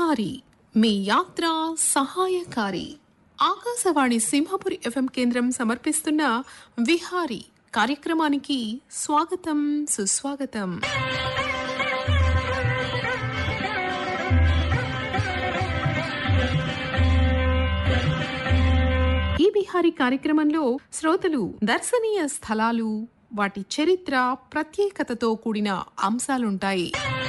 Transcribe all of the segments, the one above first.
విహారీ మీ యాత్ర సహాయకారి ఆకాశవాణి సింహపురి ఎఫ్ఎం కేంద్రం సమర్పిస్తున్న విహారీ కార్యక్రమానికి స్వాగతం సుస్వాగతం ఈ బిహారీ కార్యక్రమంలో శ్రోతలు దర్శనీయ స్థలాలు వాటి చరిత్ర ప్రత్యేకతతో కూడిన అంశాలుంటాయి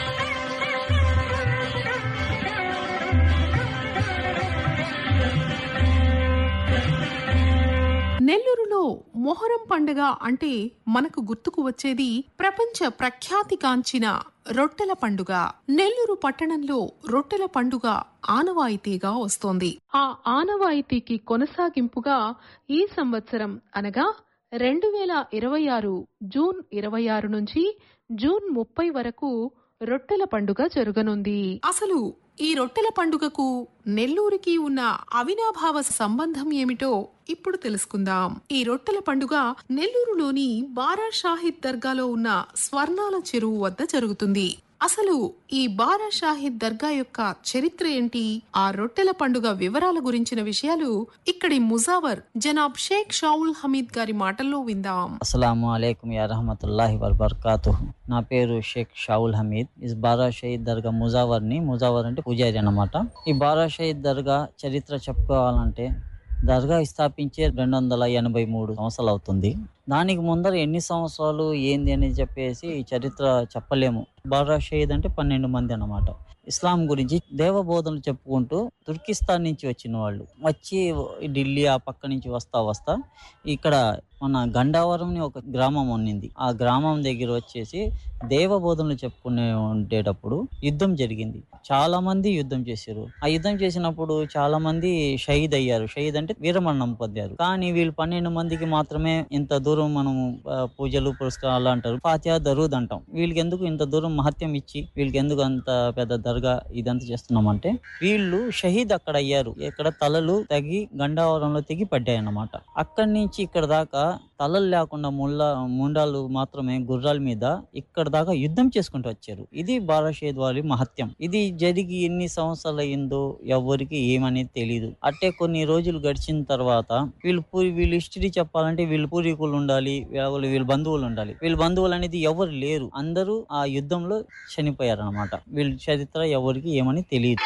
నెల్లూరులో మొహరం పండుగ అంటే మనకు గుర్తుకు వచ్చేది ప్రపంచ ప్రఖ్యాతిగాంచిన రొట్టెల పండుగ నెల్లూరు పట్టణంలో రొట్టెల పండుగ ఆనవాయితీగా వస్తోంది ఆ ఆనవాయితీకి కొనసాగింపుగా ఈ సంవత్సరం అనగా రెండు వేల ఇరవై ఆరు జూన్ ఇరవై ఆరు నుంచి జూన్ ముప్పై వరకు రొట్టెల పండుగ జరగనుంది అసలు ఈ రొట్టెల పండుగకు నెల్లూరుకి ఉన్న అవినాభావ సంబంధం ఏమిటో ఇప్పుడు తెలుసుకుందాం ఈ రొట్టెల పండుగ నెల్లూరులోని బారా షాహిద్ దర్గాలో ఉన్న స్వర్ణాల చెరువు వద్ద జరుగుతుంది అసలు ఈ బారా షాహిద్ దర్గా యొక్క చరిత్ర ఏంటి ఆ రొట్టెల పండుగ వివరాల గురించిన విషయాలు ఇక్కడి ముజావర్ జనాబ్ షేక్ షావుల్ హమీద్ గారి మాటల్లో విందాం అస్సలాము అలైకుం యా రహమతుల్లాహి వబర్కాతు నా పేరు షేక్ షావుల్ హమీద్ ఇస్ బారా షహీద్ దర్గా ముజావర్ని ముజావర్ అంటే పూజారి అన్నమాట ఈ బారా షహీద్ దర్గా చరిత్ర చెప్పుకోవాలంటే దర్గా స్థాపించే రెండు వందల ఎనభై మూడు సంవత్సరాలు అవుతుంది దానికి ముందర ఎన్ని సంవత్సరాలు ఏంది అని చెప్పేసి ఈ చరిత్ర చెప్పలేము బారా షహీద్ అంటే పన్నెండు మంది అన్నమాట ఇస్లాం గురించి దేవబోధనలు చెప్పుకుంటూ తుర్కిస్తాన్ నుంచి వచ్చిన వాళ్ళు వచ్చి ఢిల్లీ ఆ పక్క నుంచి వస్తా వస్తా ఇక్కడ మన గండావరం అని ఒక గ్రామం ఉన్నింది ఆ గ్రామం దగ్గర వచ్చేసి దేవబోధనలు చెప్పుకునే ఉండేటప్పుడు యుద్ధం జరిగింది చాలా మంది యుద్ధం చేశారు ఆ యుద్ధం చేసినప్పుడు చాలా మంది షహీద్ అయ్యారు షహీద్ అంటే వీరమరణం పొందారు కానీ వీళ్ళు పన్నెండు మందికి మాత్రమే ఇంత దూరం మనము ఆ, పూజలు పురస్కారాలు అంటారు ఫాతిహా దరూద్ అంటాం వీళ్ళకి ఎందుకు ఇంత దూరం మహత్యం ఇచ్చి వీళ్ళకి ఎందుకు అంత పెద్ద దర్గా ఇదంతా చేస్తున్నామంటే వీళ్ళు షహీద్ అక్కడ అయ్యారు ఇక్కడ తలలు తగి గండావరంలో తెగి పడ్డాయి అన్నమాట అక్కడి నుంచి ఇక్కడ దాకా తలలు లేకుండా ముళ్ళ ముండాలు మాత్రమే గుర్రాల మీద ఇక్కడ దాకా యుద్ధం చేసుకుంటూ వచ్చారు ఇది బారాషేద్ వారి మహత్యం ఇది జరిగి ఎన్ని సంవత్సరాలు అయిందో ఎవరికి ఏమనేది తెలియదు అట్టే కొన్ని రోజులు గడిచిన తర్వాత వీళ్ళు పూరి వీళ్ళు హిస్టరీ చెప్పాలంటే వీళ్ళు పూర్వీకులు ఉండాలి వీళ్ళు వీళ్ళ బంధువులు ఉండాలి వీళ్ళ బంధువులు అనేది ఎవరు లేరు అందరూ ఆ యుద్ధంలో చనిపోయారు అనమాట వీళ్ళ చరిత్ర ఎవరికి ఏమని తెలియదు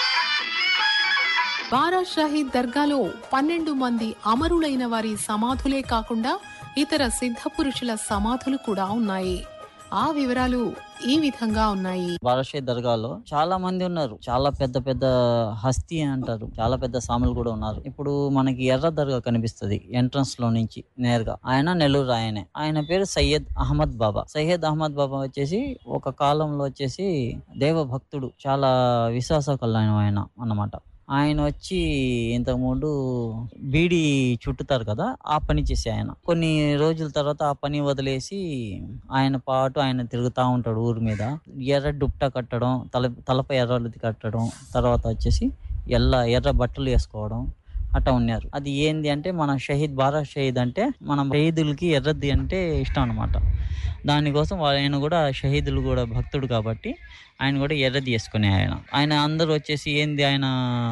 బారా షాహీద్ దర్గాలో పన్నెండు మంది అమరులైన వారి సమాధులే కాకుండా ఇతర సిద్ధ పురుషుల సమాధులు కూడా ఉన్నాయి ఆ వివరాలు ఈ విధంగా ఉన్నాయి బారాషే దర్గాలో చాలా మంది ఉన్నారు చాలా పెద్ద పెద్ద హస్తి అంటారు చాలా పెద్ద సాములు కూడా ఉన్నారు ఇప్పుడు మనకి ఎర్ర దర్గా కనిపిస్తది ఎంట్రన్స్ లో నుంచి నేరుగా ఆయన నెల్లూరు ఆయనే ఆయన పేరు సయ్యద్ అహ్మద్ బాబా సయ్యద్ అహ్మద్ బాబా వచ్చేసి ఒక కాలంలో వచ్చేసి దేవభక్తుడు చాలా విశ్వాసకల్లాయన ఆయన అన్నమాట ఆయన వచ్చి ఇంతకుముందు బీడి చుట్టుతారు కదా ఆ పని చేసే ఆయన కొన్ని రోజుల తర్వాత ఆ పని వదిలేసి ఆయన పాటు ఆయన తిరుగుతూ ఉంటాడు ఊరి మీద ఎర్ర డుప్టా కట్టడం తల తలపై ఎర్రది కట్టడం తర్వాత వచ్చేసి ఎల్ల ఎర్ర బట్టలు వేసుకోవడం అట్లా ఉన్నారు అది ఏంది అంటే మన షహీద్ బారా షహీద్ అంటే మన షహీదులకి ఎర్రది అంటే ఇష్టం అనమాట దానికోసం వాళ్ళ- ఆయన కూడా షహీదులు కూడా భక్తుడు కాబట్టి ఆయన కూడా ఎర్రది వేసుకునే ఆయన ఆయన అందరూ వచ్చేసి ఏంది ఆయన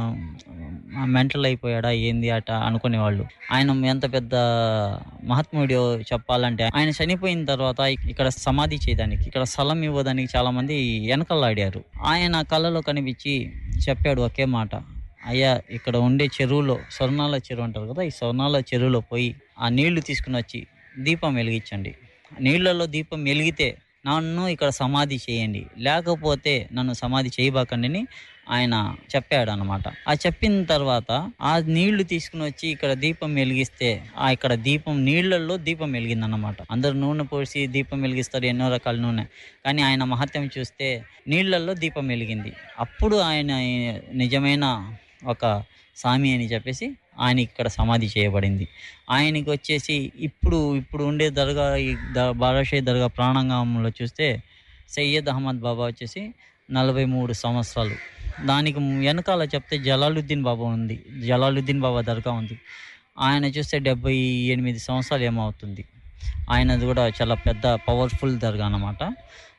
మెంటల్ అయిపోయాడా ఏంది అట అనుకునేవాళ్ళు ఆయన ఎంత పెద్ద మహాత్ముడు చెప్పాలంటే ఆయన చనిపోయిన తర్వాత ఇక్కడ సమాధి చేయడానికి ఇక్కడ స్థలం ఇవ్వడానికి చాలా మంది వెనకలాడారు ఆయన కళ్ళలో కనిపించి చెప్పాడు ఒకే మాట అయ్యా ఇక్కడ ఉండే చెరువులో స్వర్ణాల చెరువు అంటారు కదా ఈ స్వర్ణాల చెరువులో పోయి ఆ నీళ్లు తీసుకుని వచ్చి దీపం వెలిగించండి నీళ్లలో దీపం వెలిగితే నన్ను ఇక్కడ సమాధి చేయండి లేకపోతే నన్ను సమాధి చేయబాకండి అని ఆయన చెప్పాడు అనమాట ఆ చెప్పిన తర్వాత ఆ నీళ్లు తీసుకుని వచ్చి ఇక్కడ దీపం వెలిగిస్తే ఆ ఇక్కడ దీపం నీళ్లలో దీపం వెలిగింది అనమాట అందరు నూనె పోసి దీపం వెలిగిస్తారు ఎన్నో రకాల నూనె కానీ ఆయన మహత్యం చూస్తే నీళ్లలో దీపం వెలిగింది అప్పుడు ఆయన నిజమైన ఒక స్వామి అని చెప్పేసి ఆయన ఇక్కడ సమాధి చేయబడింది ఆయనకి వచ్చేసి ఇప్పుడు ఇప్పుడు ఉండే దర్గా ఈ ద- బారాషే దర్గా ప్రాణాంగంలో చూస్తే సయ్యద్ అహ్మద్ బాబా వచ్చేసి నలభై మూడు సంవత్సరాలు దానికి వెనకాల చెప్తే జలాలుద్దీన్ బాబా ఉంది జలాలుద్దీన్ బాబా దర్గా ఉంది ఆయన చూస్తే డెబ్బై ఎనిమిది సంవత్సరాలు ఏమవుతుంది ఆయనది కూడా చాలా పెద్ద పవర్ఫుల్ దర్గా అన్నమాట